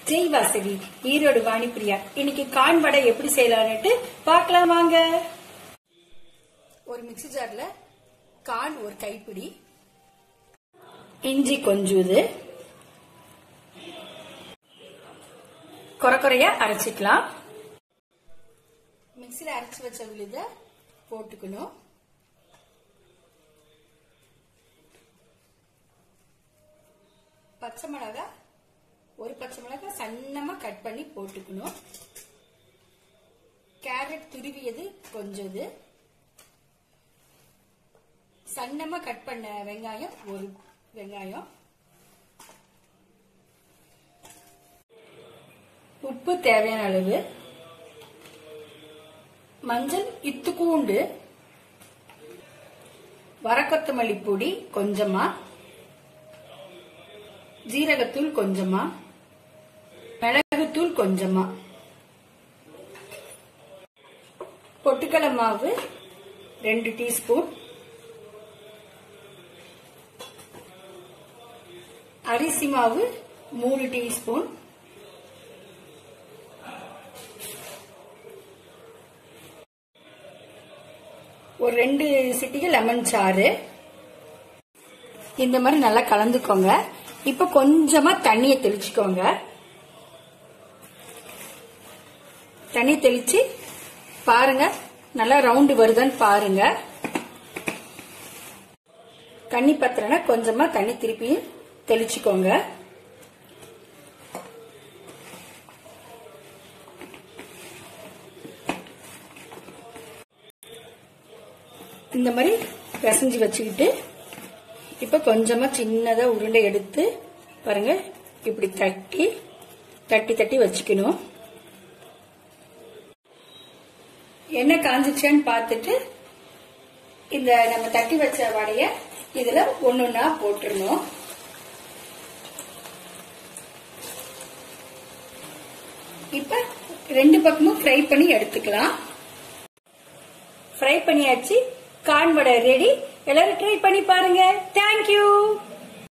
ஜெய் வாசவி ஈரோடு வாணிப்பிரியா இன்னைக்கு கான் வடை எப்படி செய்யலாம்னுட்டு பார்க்கலாம் வாங்க ஒரு மிக்ஸி ஜார்ல கான் ஒரு கைப்பிடி இஞ்சி கொஞ்சுது குறையா அரைச்சிக்கலாம் மிக்ஸில அரைச்சு வச்ச விழுத போட்டுக்கணும் பச்சை மிளகாய் ஒரு பச்சை மிளகாய் சன்னமா கட் பண்ணி போட்டுக்கணும் கேரட் துருவியது கொஞ்சது சன்னமா கட் பண்ண வெங்காயம் ஒரு வெங்காயம் உப்பு தேவையான அளவு மஞ்சள் இத்துக்கூண்டு வரக்கொத்தமல்லி பொடி கொஞ்சமா ஜீரகத்தூள் கொஞ்சமா மிளகுத்தூள் கொஞ்சமா பொட்டுக்கடலை மாவு ரெண்டு டீஸ்பூன் அரிசி மாவு மூணு டீஸ்பூன் ஒரு ரெண்டு சிட்டிகை லெமன் சாறு இந்த மாதிரி நல்லா கலந்துக்கோங்க இப்ப கொஞ்சமா தண்ணிய தெளிச்சுக்கோங்க தண்ணி தெளிச்சு பாருங்க நல்லா ரவுண்டு வருதான்னு பாருங்க தண்ணி பத்திரனா கொஞ்சமா தண்ணி திருப்பி தெளிச்சுக்கோங்க இந்த மாதிரி பிசைஞ்சு வச்சுக்கிட்டு இப்ப கொஞ்சமா சின்னதா உருண்டை எடுத்து பாருங்க இப்படி தட்டி தட்டி தட்டி வச்சுக்கணும் என்ன காஞ்சிச்சான்னு பார்த்துட்டு இந்த நம்ம தட்டி வச்ச வடைய இதுல ஒன்னொன்னா போட்டுருணும் இப்ப ரெண்டு பக்கமும் ஃப்ரை பண்ணி எடுத்துக்கலாம் ஃப்ரை பண்ணியாச்சு கான் வடை ரெடி எல்லாரும் ட்ரை பண்ணி பாருங்க தேங்க்யூ